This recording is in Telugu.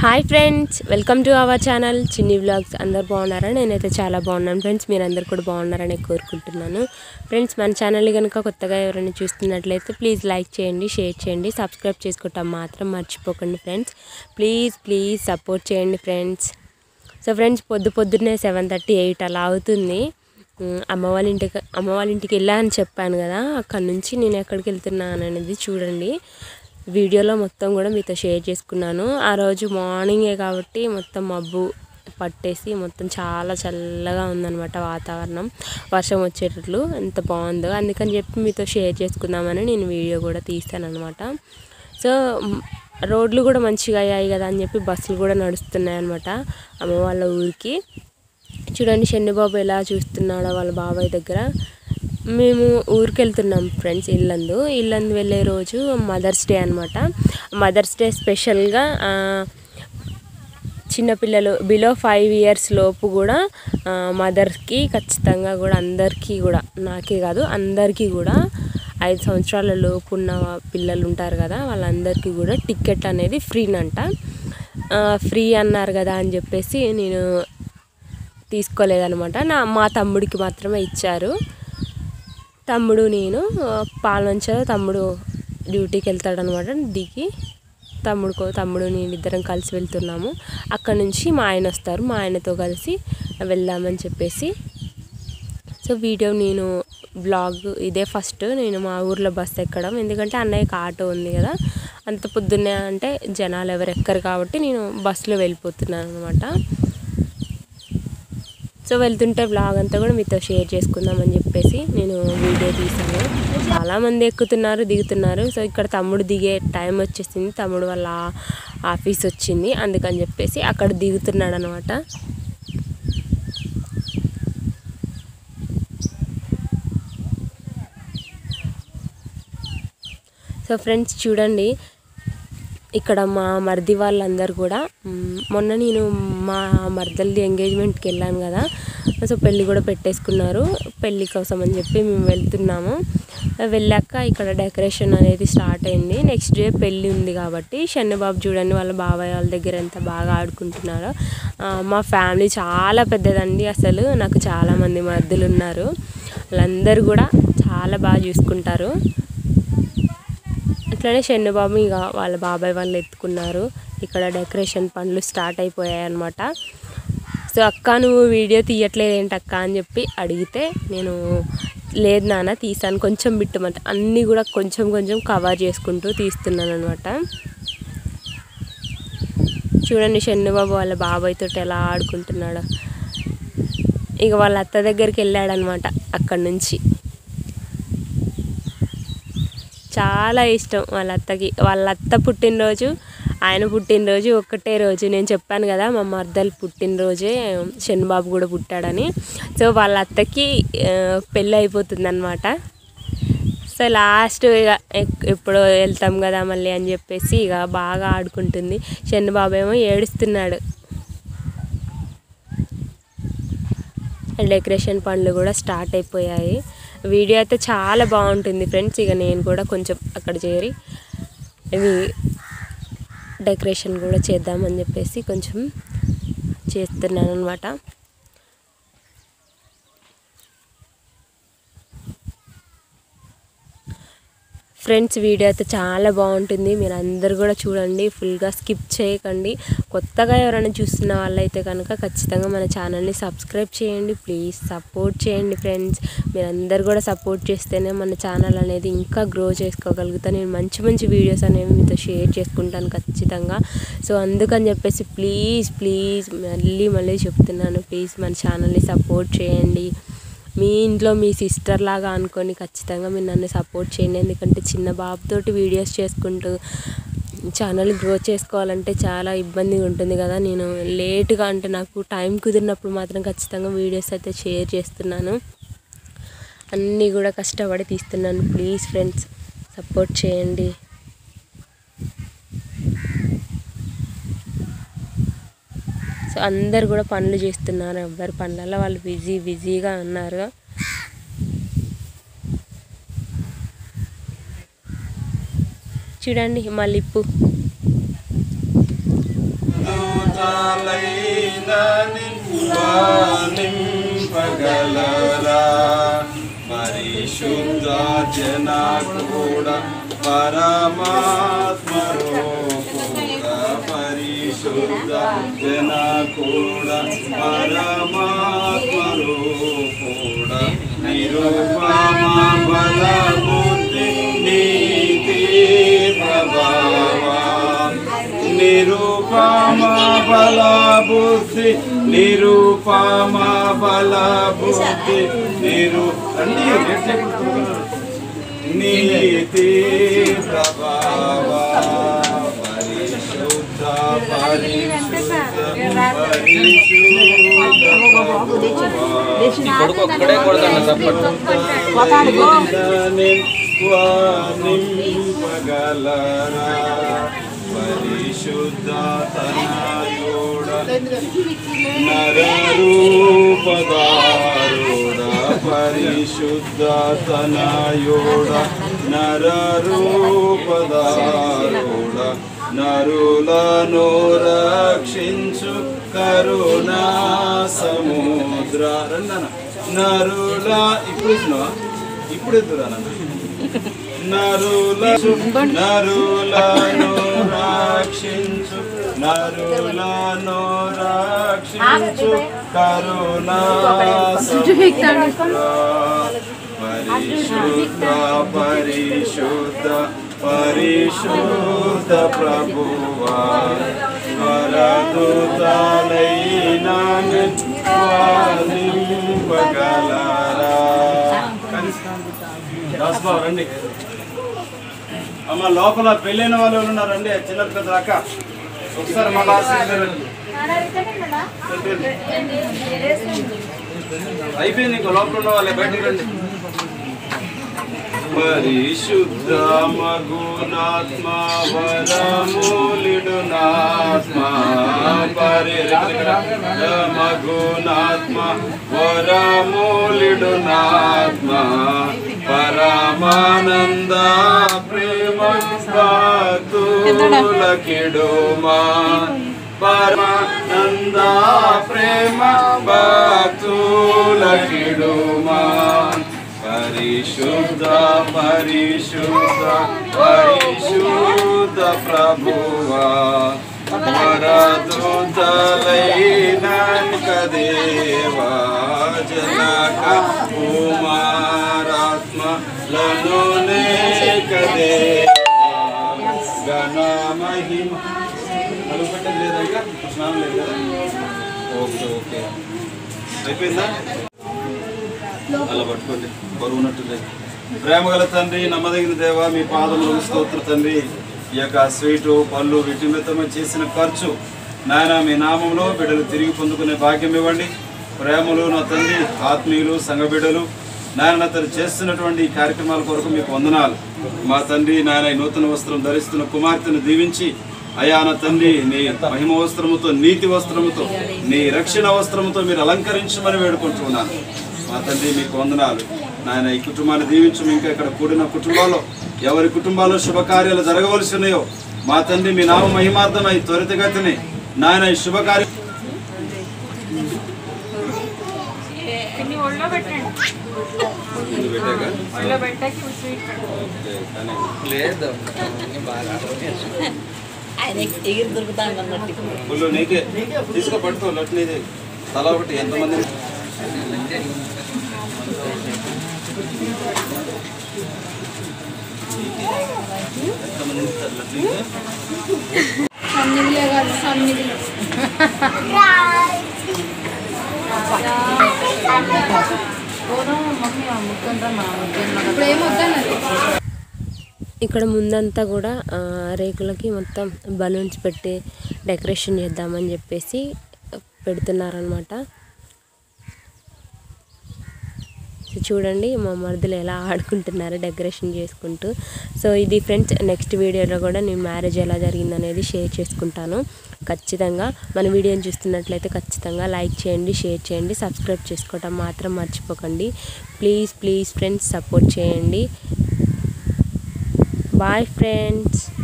Hi friends welcome to our channel Chinni vlogs అందరు బాగున్నారా నేనైతే చాలా బాగున్నాను ఫ్రెండ్స్ మీరు అందరు కూడా బాగున్నారని కోరుకుంటున్నాను ఫ్రెండ్స్ మన ఛానల్ కనుక కొత్తగా ఎవరైనా చూస్తున్నట్లయితే ప్లీజ్ లైక్ చేయండి షేర్ చేయండి సబ్స్క్రైబ్ చేసుకోవటం మాత్రం మర్చిపోకండి ఫ్రెండ్స్ ప్లీజ్ ప్లీజ్ సపోర్ట్ చేయండి ఫ్రెండ్స్ సో ఫ్రెండ్స్ పొద్దు పొద్దున్నే సెవెన్ థర్టీ ఎయిట్ అలా అవుతుంది ఉమ్, అమ్మ వాళ్ళ ఇంటికి అమ్మ వాళ్ళ ఇంటికి వెళ్ళా అని చెప్పాను కదా అక్కడ నుంచి నేను ఎక్కడికి వెళ్తున్నాను అనేది చూడండి వీడియోలో మొత్తం కూడా మీతో షేర్ చేసుకున్నాను ఆ రోజు మార్నింగే కాబట్టి మొత్తం మబ్బు పట్టేసి మొత్తం చాలా చల్లగా ఉందన్నమాట వాతావరణం వర్షం వచ్చేటట్లు ఎంత బాగుందో అందుకని చెప్పి మీతో షేర్ చేసుకుందామని నేను వీడియో కూడా తీస్తాను అనమాట సో మ్, రోడ్లు కూడా మంచిగా అయ్యాయి కదా అని చెప్పి బస్సులు కూడా నడుస్తున్నాయి అనమాట అమ్మ వాళ్ళ ఊరికి చూడండి శనిబాబు ఎలా చూస్తున్నాడో వాళ్ళ బాబాయ్ దగ్గర మేము ఊరికి వెళ్తున్నాం ఫ్రెండ్స్ ఇల్లందు ఇల్లందు వెళ్ళే రోజు మదర్స్ డే అనమాట మదర్స్ డే స్పెషల్గా ఆ, చిన్నపిల్లలు బిలో ఫైవ్ ఇయర్స్ లోపు కూడా ఆ, మదర్కి ఖచ్చితంగా కూడా అందరికీ కూడా నాకే కాదు అందరికీ కూడా ఐదు సంవత్సరాల లోపు ఉన్న పిల్లలు ఉంటారు కదా వాళ్ళందరికీ కూడా టికెట్ అనేది ఫ్రీనంట ఫ్రీ అన్నారు కదా అని చెప్పేసి నేను తీసుకోలేదనమాట నా మా తమ్ముడికి మాత్రమే ఇచ్చారు తమ్ముడు నేను ఆ, పాల్వంచలో తమ్ముడు డ్యూటీకి వెళ్తాడనమాట దిగి తమ్ముడు తమ్ముడు నేను ఇద్దరం కలిసి వెళ్తున్నాము అక్కడ నుంచి మా ఆయన వస్తారు మా ఆయనతో కలిసి వెళ్దామని చెప్పేసి సో వీడియో నేను బ్లాగ్ ఇదే ఫస్ట్ నేను మా ఊర్లో బస్ ఎక్కడం ఎందుకంటే అన్నయ్యకి ఆటో ఉంది కదా అంత పొద్దున్నే అంటే జనాలు ఎవరు ఎక్కరు కాబట్టి నేను బస్సులో వెళ్ళిపోతున్నాను అనమాట సో వెళ్తుంటే బ్లాగ్ అంతా కూడా మీతో షేర్ చేసుకుందామని చెప్పేసి నేను వీడియో తీసాను చాలా మంది ఎక్కుతున్నారు దిగుతున్నారు సో ఇక్కడ తమ్ముడు దిగే టైం వచ్చేసింది తమ్ముడు వాళ్ళ ఆఫీస్ వచ్చింది అందుకని చెప్పేసి అక్కడ దిగుతున్నాడు అనమాట సో ఫ్రెండ్స్ చూడండి ఇక్కడ మా మరిది వాళ్ళందరూ కూడా మ్, మొన్న నేను మా మర్దలది ఎంగేజ్మెంట్కి వెళ్ళాను కదా సో పెళ్ళి కూడా పెట్టేసుకున్నారు పెళ్ళి కోసం అని చెప్పి మేము వెళ్తున్నాము వెళ్ళాక ఇక్కడ డెకరేషన్ అనేది స్టార్ట్ అయింది నెక్స్ట్ డే పెళ్ళి ఉంది కాబట్టి షన్నబాబు చూడండి వాళ్ళ బాబాయ్ వాళ్ళ దగ్గర ఎంత బాగా ఆడుకుంటున్నారో ఆ, మా ఫ్యామిలీ చాలా పెద్దదండి అసలు నాకు చాలామంది మర్దులు ఉన్నారు వాళ్ళందరూ కూడా చాలా బాగా చూసుకుంటారు అట్లనే షన్నుబాబు ఇక వాళ్ళ బాబాయ్ వాళ్ళు ఎత్తుకున్నారు ఇక్కడ డెకరేషన్ పనులు స్టార్ట్ అయిపోయాయి అనమాట సో అక్క నువ్వు వీడియో తీయట్లేదు ఏంటి అక్క అని చెప్పి అడిగితే నేను లేదు నాన్న తీసాను కొంచెం బిట్టమంట అన్నీ కూడా కొంచెం కొంచెం కవర్ చేసుకుంటూ తీస్తున్నాను అనమాట చూడండి షన్నుబాబు వాళ్ళ బాబాయ్ తోటి ఎలా ఆడుకుంటున్నాడు ఇక వాళ్ళ అత్త దగ్గరికి వెళ్ళాడనమాట అక్కడి నుంచి చాలా ఇష్టం వాళ్ళ అత్తకి వాళ్ళ అత్త పుట్టినరోజు ఆయన పుట్టినరోజు ఒక్కటే రోజు నేను చెప్పాను కదా మా మర్దలు పుట్టినరోజే శనిబాబు కూడా పుట్టాడని సో వాళ్ళ అత్తకి ఆ, పెళ్ళి అయిపోతుంది అనమాట సో లాస్ట్ ఇక ఎక్- ఎప్పుడో వెళ్తాం కదా మళ్ళీ అని చెప్పేసి ఇక బాగా ఆడుకుంటుంది శనిబాబు ఏమో ఏడుస్తున్నాడు డెకరేషన్ పనులు కూడా స్టార్ట్ అయిపోయాయి వీడియో అయితే చాలా బాగుంటుంది ఫ్రెండ్స్ ఇక నేను కూడా కొంచెం అక్కడ చేరి ఇవి డెకరేషన్ కూడా చేద్దామని చెప్పేసి కొంచెం చేస్తున్నాను అనమాట ఫ్రెండ్స్ వీడియో అయితే చాలా బాగుంటుంది మీరు అందరు కూడా చూడండి ఫుల్గా స్కిప్ చేయకండి కొత్తగా ఎవరైనా చూస్తున్న వాళ్ళైతే కనుక ఖచ్చితంగా మన ఛానల్ని సబ్స్క్రైబ్ చేయండి ప్లీజ్ సపోర్ట్ చేయండి ఫ్రెండ్స్ మీరు అందరు కూడా సపోర్ట్ చేస్తేనే మన ఛానల్ అనేది ఇంకా గ్రో చేసుకోగలుగుతా నేను మంచి మంచి వీడియోస్ అనేవి మీతో షేర్ చేసుకుంటాను ఖచ్చితంగా సో అందుకని చెప్పేసి ప్లీజ్ ప్లీజ్ మళ్ళీ మళ్ళీ చెప్తున్నాను ప్లీజ్ మన ఛానల్ని సపోర్ట్ చేయండి మీ ఇంట్లో మీ సిస్టర్ లాగా అనుకొని ఖచ్చితంగా మీరు నన్ను సపోర్ట్ చేయండి ఎందుకంటే చిన్న బాబుతోటి వీడియోస్ చేసుకుంటూ ఛానల్ గ్రో చేసుకోవాలంటే చాలా ఇబ్బందిగా ఉంటుంది కదా నేను లేట్గా అంటే నాకు టైం కుదిరినప్పుడు మాత్రం ఖచ్చితంగా వీడియోస్ అయితే షేర్ చేస్తున్నాను అన్నీ కూడా కష్టపడి తీస్తున్నాను ప్లీజ్ ఫ్రెండ్స్ సపోర్ట్ చేయండి సో అందరు కూడా పనులు చేస్తున్నారు ఎవ్వరి పనులలో వాళ్ళు బిజీ బిజీగా ఉన్నారు చూడండి మా లిప్పు వరదుతాలైనని నింపగలరా పరిశుద్ధ జన కూడా పరమాత్మ రూపుడా పరిశుద్ధ జన కూడా పరమాత్మ రూపుడా నిరూపమ బల బుద్ధి నీతి ప్రభావ నిరూపమ బల బుద్ధి నిరూపమ బల బుద్ధి నిరు రండి గట్టిగా కొట్టుకుంటున్నారు. నీతి ప్రభావ పరిశుద్ధ పరిశుద్ధ పరిశుద్ధ కొడుకు ఒక్కడే కొడతాను తప్పట్టు నింపగలరా పరిశుద్ధ తనయోడ నరరూపదారుడ పరిశుద్ధ తనయోడ నరరూపదారుడ నరులను రక్షించు కరుణా సముద్ర రండన నరుల ఇప్పుడు ఇస్తున్నావా? ఇప్పుడు ఎదురా నరుల నరులను రక్షించు నరులను రక్షించు కరుణా సముద్ర పరిశుద్ధ పరిశుద్ధ పరిశుద్ధ ప్రభువా వరదుతాలైన నింపగలరా దాస్బాబు రండి అమ్మ లోపల పెళ్ళైన వాళ్ళు ఎవరు ఉన్నారు రండి చిల్లర పెద్ద అక్క ఒకసారి మళ్ళా రండి. అయిపోయింది ఇంకో లోపల ఉన్న వాళ్ళే బయటకు రండి పరిశుద్ధ మగునాత్మ వరమూలిడు నాత్మ పరిశుద్ధ మగునాత్మ వరమూలిడు నాత్మ పరమానంద ప్రేమ భక్తులకిడుమా పరమానంద ప్రేమ భక్తులకిడుమా పరిశుద్ధ పరిశుద్ధ పరిశుద్ధ ప్రభువా వరదూతలైన దేవా జనక కుమారాత్మలను నేకదేవా గణ మహిమ కలుపెట్టదు లేదా ఇంకా స్నానం లేదు కదా ఓకే ఓకే అయిపోయిందా అలా పట్టుకోండి బరువునట్టు లేదు ప్రేమగల తండ్రి నమ్మదగిన దేవ మీ పాదములు స్తోత్ర తండ్రి ఈ యొక్క స్వీటు పళ్ళు వీటి నిమిత్తమై చేసిన ఖర్చు నాయన మీ నామంలో బిడ్డలు తిరిగి పొందుకునే భాగ్యం ఇవ్వండి ప్రేమలు నా తండ్రి ఆత్మీయులు సంఘ బిడ్డలు నాయన నా తండ్రి చేస్తున్నటువంటి ఈ కార్యక్రమాల కొరకు మీకు వందనాలు మా తండ్రి నాయన ఈ నూతన వస్త్రం ధరిస్తున్న కుమార్తెను దీవించి అయా నా తండ్రి నీ మహిమ వస్త్రముతో నీతి వస్త్రముతో నీ రక్షణ వస్త్రముతో మీరు అలంకరించమని వేడుకుంటున్నాను మా తండ్రి మీకు వందనాలు నాయన ఈ కుటుంబాన్ని దీవించు ఇంకా ఇక్కడ కూడిన కుటుంబాల్లో ఎవరి కుటుంబాల్లో శుభకార్యాలు జరగవలసి ఉన్నాయో మా తండ్రి మీ నామ మహిమార్థమై త్వరితగతిని నాయన ఈ శుభకార్యం కొన్ని ఒళ్ళో పెట్టండి ముందు పెట్టాక? ఒళ్ళో పెట్టాక స్వీట్ ఓకే, కానీ లేదు అన్నీ బాగా ఆయన ఎగిరి దొరుకుతాను అన్నట్టు ఫుల్ నీకే తీసుకో పట్టుకో లట్ నీదే తల ఒకటి ఎంతమంది ఎంతమంది ఇస్తారు లట్ నీకే? సన్నిధిలే కాదు సన్నిధిలో ఇప్పుడు ఏం వద్దన్నది ఇక్కడ ముందంతా కూడా ఆ, రేకులకి మొత్తం బలూన్స్ పెట్టి డెకరేషన్ చేద్దామని చెప్పేసి పెడుతున్నారనమాట సో చూడండి మా మరుదులు ఎలా ఆడుకుంటున్నారు డెకరేషన్ చేసుకుంటూ సో ఇది ఫ్రెండ్స్ నెక్స్ట్ వీడియోలో కూడా నేను మ్యారేజ్ ఎలా జరిగిందనేది షేర్ చేసుకుంటాను ఖచ్చితంగా మన వీడియోని చూస్తున్నట్లయితే ఖచ్చితంగా లైక్ చేయండి షేర్ చేయండి సబ్స్క్రైబ్ చేసుకోవటం మాత్రం మర్చిపోకండి ప్లీజ్ ప్లీజ్ ఫ్రెండ్స్ సపోర్ట్ చేయండి బాయ్ ఫ్రెండ్స్